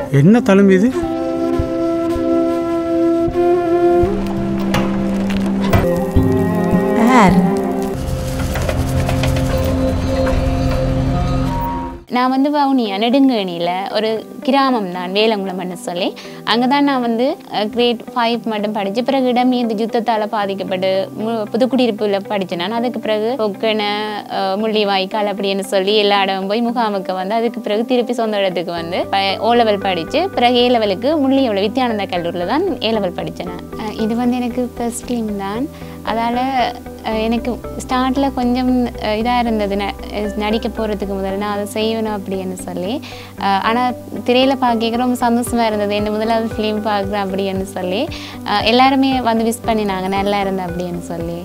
என்ன தழும்பு இது யார் நான் வந்து வவுனியா நெடுங்கணியில் ஒரு கிராமம் தான் வேலங்குளம்னு சொல்லி அங்கே தான் நான் வந்து கிரேட் ஃபைவ் மட்டும் படித்து பிறகு இடமே இந்த யுத்தத்தால் பாதிக்கப்பட்டு மு- புதுக்குடியிருப்பில் படித்தேன் நான் அதுக்கு பிறகு ஒக்கனை அஹ், முள்ளிவாய்க்கால் அப்படின்னு சொல்லி எல்லா இடமும் போய் முகாமுக்கு வந்து அதுக்கு பிறகு திருப்பி சொந்த இடத்துக்கு வந்து ஓ லெவல் படித்து பிறகு ஏ லெவலுக்கு முள்ளியோட வித்யானந்தா கல்லூரியில் தான் ஏ லெவல் படித்தேன் நான். அஹ், இது வந்து எனக்கு ஃபர்ஸ்ட் ஃபிலிம் தான் அதால் எனக்கு ஸ்டார்ட்டில் கொஞ்சம் இதாக இருந்தது ந நடிக்க போகிறதுக்கு முதல்ல நான் அதை செய்யணும் அப்படின்னு சொல்லி ஆனால் திரையில் பார்க்க ரொம்ப சந்தோஷமாக இருந்தது என்ன முதலாவது ஃபிலிம் பார்க்குறேன் அப்படின்னு சொல்லி அஹ், எல்லாருமே வந்து விஷ் பண்ணினாங்க நல்லா இருந்தேன் அப்படின்னு சொல்லி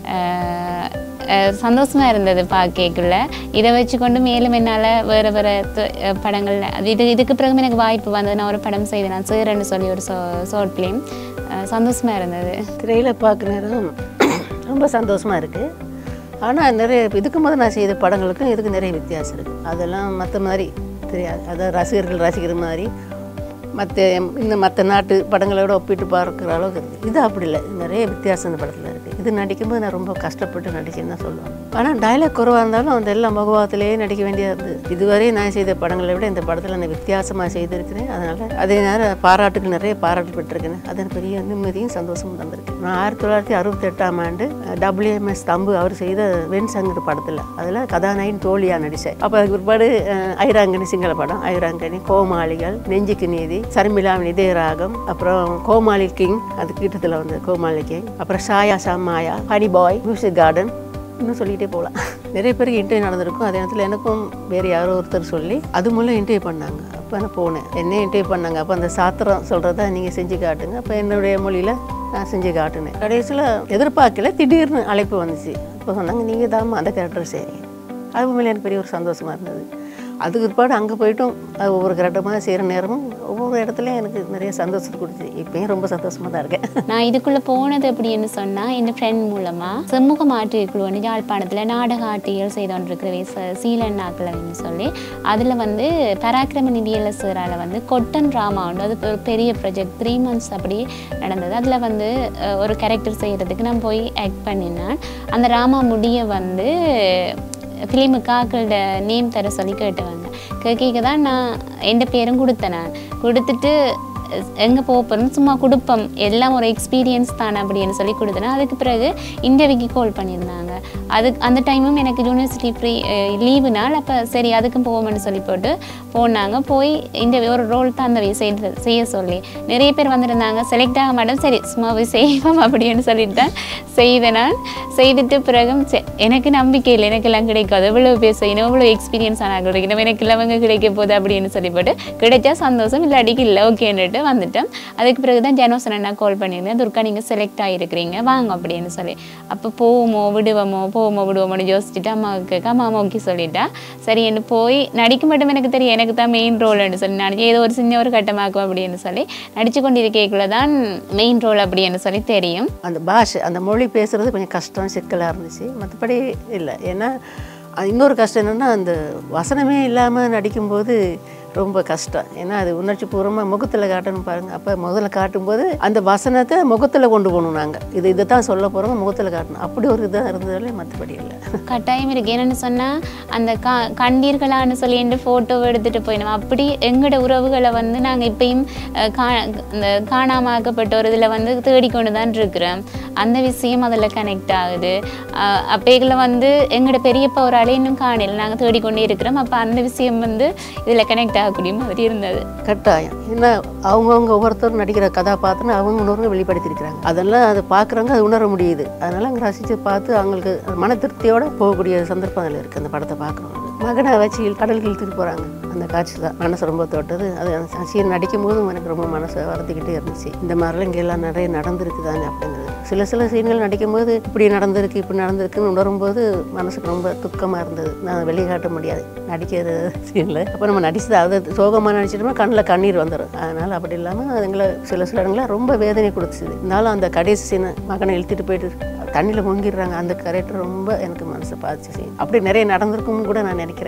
அஹ், அஹ், சந்தோஷமா இருந்தது பார்க்கக்குள்ள இதை வச்சுக்கொண்டு மேலும் என்னால் வேறு வேறு படங்கள் அது இது இதுக்கு பிறகு எனக்கு வாய்ப்பு வந்தது நான் ஒரு படம் செய்தேன் நான் சேரன்னு சொல்லி ஒரு ஷோ ஷார்ட் ஃபிலிம் சந்தோஷமாக இருந்தது திரையில் பார்க்க நேரம் ரொம்ப சந்தோஷமாக இருக்குது ஆனால் நிறைய இதுக்கு முதல் நான் செய்த படங்களுக்கும் இதுக்கு நிறைய வித்தியாசம் இருக்குது அதெல்லாம் மற்ற மாதிரி தெரியாது அதான் ரசிகர்கள் ரசிக்கிற மாதிரி மற்ற இந்த மற்ற நாட்டு படங்களோட ஒப்பிட்டு பார்க்குற அளவுக்கு இருக்குது இது அப்படி இல்லை நிறைய வித்தியாசம் இந்த படத்தில் இருக்குது இது நடிக்கும்போது நான் ரொம்ப கஷ்டப்பட்டு நடிச்சேன்னு தான் சொல்லுவேன் ஆனால் டைலாக் குறைவாக இருந்தாலும் அந்த எல்லா முகவாத்திலேயே நடிக்க வேண்டியது இருந்தது இதுவரை நான் செய்த படங்களை விட இந்த படத்தில் நான் வித்தியாசமாக செய்திருக்கிறேன் அதனால் அதே நேரம் பாராட்டுக்கு நிறைய பாராட்டு பெற்றிருக்கேன் அதன் பெரிய நிம்மதியும் சந்தோஷமும் தந்திருக்கு நான் ஆயிரத்தி தொள்ளாயிரத்தி அறுபத்தெட்டாம் ஆண்டு டபிள்யூஎம்எஸ் தம்பு அவர் செய்த வெண் சங்கர் படத்தில் அதில் கதாநாயகன் தோழியாக நடித்தேன் அப்போ அதுக்கு பிற்பாடு அஹ், ஐராங்கனி சிங்கள படம் ஐராங்கனி கோமாளிகள் நெஞ்சுக்கு நீதி சர்மிளா இதய ராகம் அப்புறம் கோமாளி கிங் அது கீட்டத்தில் வந்து கோமாளி கிங் அப்புறம் ஷாயா சாமாயா ஹனி பாய் மியூசிக் கார்டன் இன்னும் சொல்லிகிட்டே போகலாம் நிறைய பேருக்கு இன்டர்வியூ நடந்திருக்கும் அதே நேரத்தில் எனக்கும் வேறு யாரோ ஒருத்தர் சொல்லி அது மூலம் இன்டர்வியூ பண்ணாங்க அப்போ நான் போனேன் என்ன இன்டர்வியூ பண்ணாங்க அப்போ அந்த சாத்திரம் சொல்கிறத நீங்கள் செஞ்சு காட்டுங்க அப்போ என்னுடைய மொழியில் நான் செஞ்சு காட்டுனேன் கடைசியில் எதிர்பார்க்கல திடீர்னு அழைப்பு வந்துச்சு அப்போ சொன்னாங்க நீங்கள் தாம்மா அந்த கேரக்டர் சரி அது உண்மையிலே எனக்கு பெரிய ஒரு சந்தோஷமாக இருந்தது அதுக்கு பிற்பாடு அங்கே போயிட்டும் அது ஒவ்வொரு கரெக்டமாக செய்கிற நேரமும் ஒவ்வொரு இடத்துலையும் எனக்கு நிறைய சந்தோஷத்தை கொடுத்துச்சு இப்பயும் ரொம்ப சந்தோஷமாக தான் இருக்கேன் நான் இதுக்குள்ளே போனது அப்படின்னு சொன்னால் என் ஃப்ரெண்ட் மூலமாக செம்முக மாற்றுக்குழு வந்து யாழ்ப்பாணத்தில் நாடக ஆட்டியல் செய்து கொண்டிருக்கிற ச- சீலன் நாக்கிழவின்னு சொல்லி அதில் வந்து பராக்கிரம நிதியில சேரால வந்து கொட்டன் ட்ராமா உண்டு அது ஒரு பெரிய ப்ராஜெக்ட் த்ரீ மந்த்ஸ் அப்படி நடந்தது அதில் வந்து அஹ், ஒரு கேரக்டர் செய்கிறதுக்கு நான் போய் ஆக்ட் பண்ணினேன் அந்த ராமா முடிய வந்து ஃபிலிமுக்கு ஆக்களோட நேம் தர சொல்லி கேட்டுவாங்க கேட்க தான் நான் எந்த பேரும் கொடுத்தேன் நான் கொடுத்துட்டு எங்கே போகிறோம் சும்மா கொடுப்போம் எல்லாம் ஒரு எக்ஸ்பீரியன்ஸ் தானே அப்படின்னு சொல்லி கொடுத்தேன் அதுக்கு பிறகு இன்டர்வியூக்கு கால் பண்ணியிருந்தாங்க அது அந்த டைமும் எனக்கு யூனிவர்சிட்டி ஃப்ரீ லீவு நாள் அப்போ சரி அதுக்கும் போவோம்னு சொல்லி போட்டு போனாங்க போய் இன்டர்வியூ ஒரு ரோல் தான் அந்த செய்ய செய்ய சொல்லி நிறைய பேர் வந்திருந்தாங்க செலக்ட் ஆக மாட்டோம் சரி சும்மா போய் செய்வோம் அப்படின்னு சொல்லிட்டு தான் செய்தேன் நான் செய்துட்டு பிறகும் சே- எனக்கு நம்பிக்கை இல்லை எனக்கு எல்லாம் கிடைக்காது எவ்வளோ பேர் செய்யணும் எவ்வளோ எக்ஸ்பீரியன்ஸ் ஆனாங்க கிடைக்கணும் எனக்கு இல்லவங்க கிடைக்க போகுது அப்படின்னு சொல்லி போட்டு கிடைச்சா சந்தோஷம் இல்லாட்டிக்கு இல்லை ஓகேன்னுட்டு வந்துட்டேன் அதுக்கு பிறகு தான் ஜனோசன் அண்ணா கால் பண்ணியிருந்தேன் துர்கா நீங்கள் செலக்ட் ஆகிருக்கிறீங்க வாங்க அப்படின்னு சொல்லி அப்போ போவோமோ விடுவோமோ போவோமோ விடுவோமோன்னு யோசிச்சுட்டு அம்மாவுக்கு கேட்க அம்மா ஓகே சொல்லிட்டா சரி என்ன போய் நடிக்க மட்டும் எனக்கு தெரியும் எனக்கு தான் மெயின் ரோல்னு சொல்லி நான் ஏதோ ஒரு சின்ன ஒரு கட்டமாக்கும் அப்படின்னு சொல்லி நடிச்சு கொண்டிருக்கக்குள்ள தான் மெயின் ரோல் அப்படின்னு சொல்லி தெரியும் அந்த பாஷை அந்த மொழி பேசுகிறது கொஞ்சம் கஷ்டம் சிக்கலாக இருந்துச்சு மற்றபடி இல்லை ஏன்னா அது இன்னொரு கஷ்டம் என்னென்னா அந்த வசனமே இல்லாமல் நடிக்கும்போது ரொம்ப கஷ்டம் ஏன்னா அது உணர்ச்சி பூர்வமாக முகத்தில் காட்டணும் பாருங்கள் அப்போ முதல்ல காட்டும்போது அந்த வசனத்தை முகத்தில் கொண்டு போகணும் நாங்கள் இது இதை தான் சொல்ல போகிறோம் முகத்தில் காட்டணும் அப்படி ஒரு இதாக இருந்ததாலே மற்றபடி இல்லை கட்டாயம் இருக்கு என்னன்னு சொன்னா அந்த கா கண்டீர்களான்னு சொல்லி என் ஃபோட்டோ எடுத்துட்டு போயிடும் அப்படி எங்களோட உறவுகளை வந்து நாங்க இப்பயும் அஹ், கா இந்த காணாமாக்கப்பட்ட ஒரு இதுல வந்து தேடிக்கொண்டு தான் இருக்கிறோம் அந்த விஷயம் அதில் கனெக்ட் ஆகுது அஹ், அப்பைகளை வந்து எங்களோட பெரியப்பா ஒரு ஆளே இன்னும் காணல நாங்க தேடிக்கொண்டே இருக்கிறோம் அப்ப அந்த விஷயம் வந்து இதுல கனெக்ட் ஆகக்கூடிய மாதிரி இருந்தது கட்டாயம் ஏன்னா அவங்கவுங்க ஒவ்வொருத்தரும் நடிக்கிற கதாபாத்திரம் அவங்க உணர்வு வெளிப்படுத்தியிருக்கிறாங்க அதெல்லாம் அதை பார்க்குறவங்க அது உணர முடியுது அதனால அங்கே ரசித்து பார்த்து அவங்களுக்கு மன திருப்தியோட போகக்கூடிய சந்தர்ப்பம் அதில் இருக்குது அந்த படத்தை பார்க்குறவங்க மகனை வச்சு கடல் இழுத்துட்டு போகிறாங்க அந்த காட்சி தான் மனசு ரொம்ப தொட்டது அது அந்த சீன் நடிக்கும் போதும் எனக்கு ரொம்ப மனசு வருத்திக்கிட்டே இருந்துச்சு இந்த மாதிரிலாம் இங்கே எல்லாம் நிறைய நடந்திருக்கு தானே அப்படிங்கிறது சில சில சீன்கள் நடிக்கும்போது இப்படி நடந்திருக்கு இப்படி நடந்திருக்குன்னு உணரும்போது மனசுக்கு ரொம்ப துக்கமாக இருந்தது நான் வெளியே காட்ட முடியாது நடிக்கிற சீனில் அப்போ நம்ம நடிச்சது அதை சோகமாக நடிச்சிட்டோம்னா கண்ணில் கண்ணீர் வந்துடும் அதனால் அப்படி இல்லாமல் அதுங்களை சில சில இடங்களில் ரொம்ப வேதனை கொடுத்துச்சு இருந்தாலும் அந்த கடைசி சீனை மகனை இழுத்துட்டு போயிட்டு தண்ணியில் முங்கிடுறாங்க அந்த கரெக்டர் ரொம்ப எனக்கு மனசை பாதிச்சு செய்யும் அப்படி நிறைய நடந்திருக்கும்னு கூட நான் நினைக்கிறேன்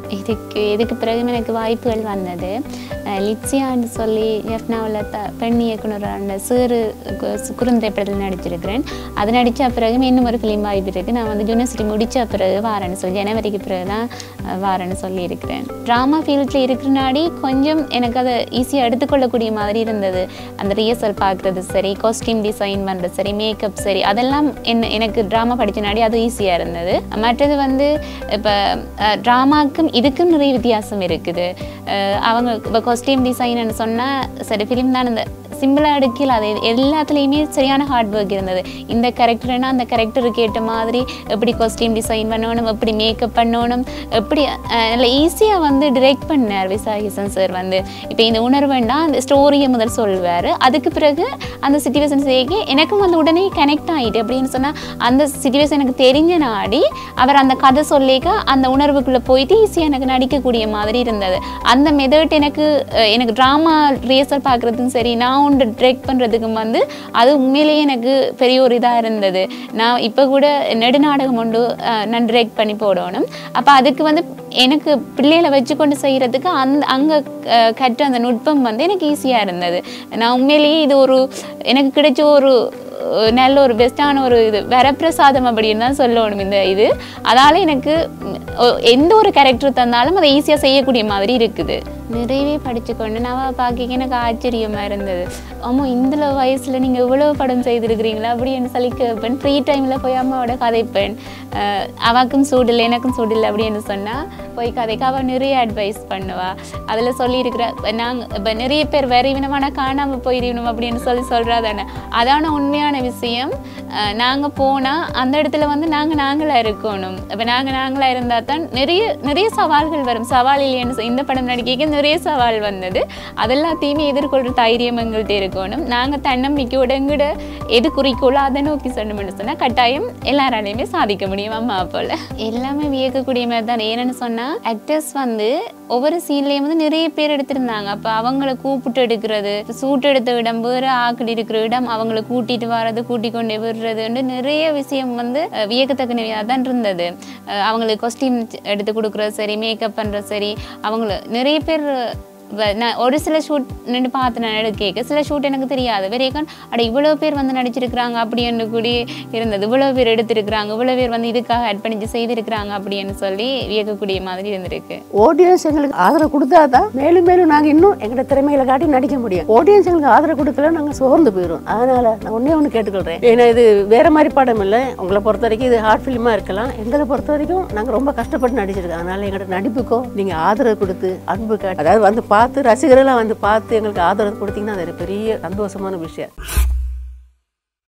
இதுக்கு இதுக்கு பிறகு எனக்கு வாய்ப்புகள் வந்தது அஹ் லிட்சியான்னு சொல்லி எஃப்னாவில் த பெண் இயக்குனரான சிறு கு- குறுந்திரைப்படத்தில் நடிச்சிருக்கிறேன் அது நடித்த பிறகு இன்னும் ஒரு ஃபிலிம் வாய்ப்பு இருக்குது நான் வந்து யூனிவர்சிட்டி முடித்த பிறகு வாரேன்னு சொல்லி ஜனவரிக்கு பிறகு தான் அஹ், வாரேன்னு சொல்லியிருக்கிறேன் ட்ராமா ஃபீல்டில் இருக்கிறனாடி கொஞ்சம் எனக்கு அதை ஈஸியாக எடுத்துக்கொள்ளக்கூடிய மாதிரி இருந்தது அந்த ரிஹர்சல் பார்க்குறது சரி காஸ்டியூம் டிசைன் பண்ணுறது சரி மேக்கப் சரி அதெல்லாம் என்ன எனக்கு ட்ராமா படித்தனாடி அது ஈஸியாக இருந்தது மற்றது வந்து இப்போ ட்ராமாக்கும் இதுக்கும் நிறைய வித்தியாசம் இருக்குது அஹ் அவங்க இப்போ காஸ்டியூம் டிசைன்னு சொன்னால் சரி ஃபிலிம் தான் இந்த சிம்பிளாக எடுக்கல அது எல்லாத்துலேயுமே சரியான ஹார்ட் ஒர்க் இருந்தது இந்த கேரக்டர்னா அந்த கேரக்டருக்கு ஏற்ற மாதிரி எப்படி காஸ்டியூம் டிசைன் பண்ணணும் எப்படி மேக்கப் பண்ணணும் எப்படி அஹ், நல்ல ஈஸியாக வந்து டிரெக்ட் பண்ணார் விசாகிசன் சார் வந்து இப்போ இந்த உணர்வுன்னா அந்த ஸ்டோரியை முதல் சொல்வார் அதுக்கு பிறகு அந்த சுச்சுவேஷன் செய்ய எனக்கும் வந்து உடனே கனெக்ட் ஆகிட்டு அப்படின்னு சொன்னால் அந்த சுச்சுவேஷன் எனக்கு தெரிஞ்ச நாடி அவர் அந்த கதை சொல்லிக்க அந்த உணர்வுக்குள்ளே போயிட்டு ஈஸியாக எனக்கு நடிக்கக்கூடிய மாதிரி இருந்தது அந்த மெத்தட் எனக்கு அஹ், எனக்கு ட்ராமா ரியர்சல் பார்க்குறதுக்கும் சரி நான் ஒன்று டிரெக்ட் பண்ணுறதுக்கும் வந்து அது உண்மையிலேயே எனக்கு பெரிய ஒரு இதாக இருந்தது நான் இப்போ கூட நெடுநாடகம் ஒன்று அஹ், நான் டிரெக்ட் பண்ணி போடணும் அப்போ அதுக்கு வந்து எனக்கு பிள்ளைகளை வச்சுக்கொண்டு செய்கிறதுக்கு அந்த அங்கே கற்ற அந்த நுட்பம் வந்து எனக்கு ஈஸியாக இருந்தது நான் உண்மையிலேயே இது ஒரு எனக்கு கிடைச்ச ஒரு அஹ், நல்ல ஒரு பெஸ்ட்டான ஒரு இது வரப்பிரசாதம் அப்படின்னு தான் சொல்லணும் இந்த இது அதால் எனக்கு ம், ஒ- எந்த ஒரு கேரக்டர் தந்தாலும் அதை ஈஸியாக செய்யக்கூடிய மாதிரி இருக்குது நிறையவே படிச்சுக்கொண்டு நான் பார்க்க எனக்கு ஆச்சரியமாக இருந்தது ஆமா இந்த வயசில் நீங்கள் இவ்வளோ படம் செய்திருக்கிறீங்களா அப்படின்னு சொல்லி கேட்பேன் ஃப்ரீ டைமில் போய் அம்மாவோட கதைப்பேன் அஹ், அவக்கும் சூடில்லை எனக்கும் சூடில்லை அப்படின்னு சொன்னால் போய் கதைக்கு அவள் நிறைய அட்வைஸ் பண்ணுவா அதில் சொல்லியிருக்கிற நாங்கள் இப்போ நிறைய பேர் வேற இவனமான காணாமல் போயிருக்கணும் அப்படின்னு சொல்லி சொல்கிறா தானே அதான உண்மையான விஷயம் நாங்கள் போனால் அந்த இடத்துல வந்து நாங்கள் நாங்களாக இருக்கணும் இப்போ நாங்கள் நாங்களாக இருந்தால் தான் நிறைய நிறைய சவால்கள் வரும் சவால் இல்லைன்னு சொ- இந்த படம் நடிக்க நிறைய சவால் வந்தது அதெல்லாத்தையுமே எதிர்கொள்கிற தைரியம் எங்கள்கிட்ட இருக்கணும் நாங்கள் தன்னம்பிக்கையோட எங்கூட எது குறிக்கோளோ அதை நோக்கி சொன்னோம்னு சொன்னால் கட்டாயம் எல்லாராலையுமே சாதிக்க முடியும் அம்மா போல் எல்லாமே வியக்கக்கூடிய மாதிரி தான் ஏன்னு சொன்னால் ஆக்டர்ஸ் வந்து ஒவ்வொரு சீன்லேயும் வந்து நிறைய பேர் எடுத்திருந்தாங்க அப்போ அவங்கள கூப்பிட்டு எடுக்கிறது சூட் எடுத்த இடம் வேறு ஆக்கள் இருக்கிற இடம் அவங்கள கூட்டிட்டு வர்றது கூட்டி கொண்டு விடுறதுன்னு நிறைய விஷயம் வந்து அஹ், வியக்கத்தக்கனவையாக தான் இருந்தது அஹ், அவங்களுக்கு காஸ்டியூம் எடுத்து கொடுக்குறது சரி மேக்கப் பண்ணுறது சரி அவங்கள நிறைய பேர் வ- நான் ஒரு சில ஷூட் நின்று பார்த்து நான் எடுக்க சில ஷூட் எனக்கு தெரியாது வெறியக்கன் அட இவ்வளோ பேர் வந்து நடிச்சிருக்கிறாங்க அப்படின்னு கூடி இருந்தது இவ்வளோ பேர் எடுத்திருக்கிறாங்க இவ்வளோ பேர் வந்து இதுக்காக ஆட் பண்ணி செய்திருக்கிறாங்க அப்படின்னு சொல்லி வியக்கக்கூடிய மாதிரி இருந்திருக்கு ஆடியன்ஸ் எங்களுக்கு ஆதரவு கொடுத்தா தான் மேலும் மேலும் நாங்கள் இன்னும் எங்களோட திறமைகளை காட்டி நடிக்க முடியும் ஆடியன்ஸ் எங்களுக்கு ஆதரவு கொடுக்கல நாங்கள் சோர்ந்து போயிடும் அதனால நான் ஒன்றே ஒன்று கேட்டுக்கொள்கிறேன் ஏன்னா இது வேற மாதிரி படம் இல்லை உங்களை பொறுத்த வரைக்கும் இது ஹார்ட் ஃபிலிமாக இருக்கலாம் எங்களை பொறுத்த வரைக்கும் நாங்கள் ரொம்ப கஷ்டப்பட்டு நடிச்சிருக்கோம் அதனால எங்களோட நடிப்புக்கும் நீங்கள் ஆதரவு கொடுத்து அன்பு காட்டி அதாவது வந்து பார்த்து ரசிகர்களாக வந்து பார்த்து எங்களுக்கு ஆதரவு கொடுத்தீங்கன்னா அது ஒரு பெரிய சந்தோஷமான விஷயம்